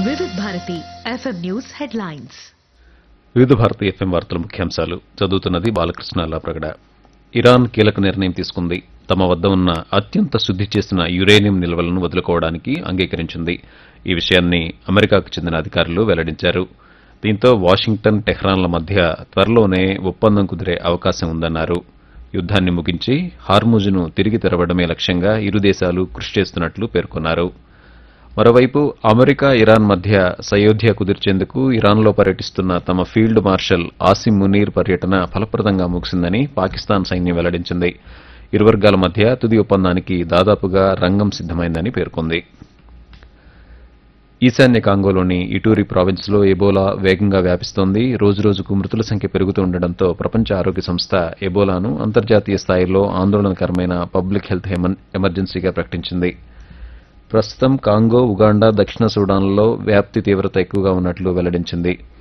వివిధ Bharati FM news headlines వివిధ Bharati FM వార్తల ముఖ్యాంశాలు చదువుతున్నది బాలకృష్ణ లాప్రగడ ఇరాన్ కీలక నిర్ణయం తీసుకుంది తమ వద్ద ఉన్న అత్యంత శుద్ధి చేసిన యురేనియం నిల్వలను వదులుకోవడానికి అంగీకరించింది ఈ విషయాన్ని అమెరికాకు చెందిన అధికారులు వెల్లడించారు దీంతో వాషింగ్టన్ టెహ్రాన్ల మధ్య త్వరలోనే ఒప్పందం కుదిరే అవకాశం ఉందన్నారు యుద్దాన్ని ముగించి హార్ముజును తిరిగి తెరవడమే లక్ష్యంగా ఇరు దేశాలు కృషి చేస్తున్నట్లు పేర్కొన్నారు మరోవైపు అమెరికా ఇరాన్ మధ్య సయోధ్య కుదిర్చేందుకు ఇరాన్లో పర్యటిస్తున్న తమ ఫీల్డ్ మార్షల్ ఆసిం మునీర్ పర్యటన ఫలప్రదంగా ముగిసిందని పాకిస్తాన్ సైన్యం వెల్లడించింది ఇరు వర్గాల మధ్య తుది ఒప్పందానికి దాదాపుగా రంగం సిద్దమైందని పేర్కొంది ఈశాన్య కాంగోలోని ఇటూరి ప్రావిన్స్లో ఎబోలా వేగంగా వ్యాపిస్తోంది రోజురోజుకు మృతుల సంఖ్య పెరుగుతూ ఉండడంతో ప్రపంచ ఆరోగ్య సంస్థ ఎబోలాను అంతర్జాతీయ స్థాయిలో ఆందోళనకరమైన పబ్లిక్ హెల్త్ ఎమర్- ఎమర్జెన్సీగా ప్రకటించింది ప్రస్తుతం కాంగో ఉగాండా దక్షిణ సూడాన్లలో వ్యాప్తి తీవ్రత ఎక్కువగా ఉన్నట్లు వెల్లడించింది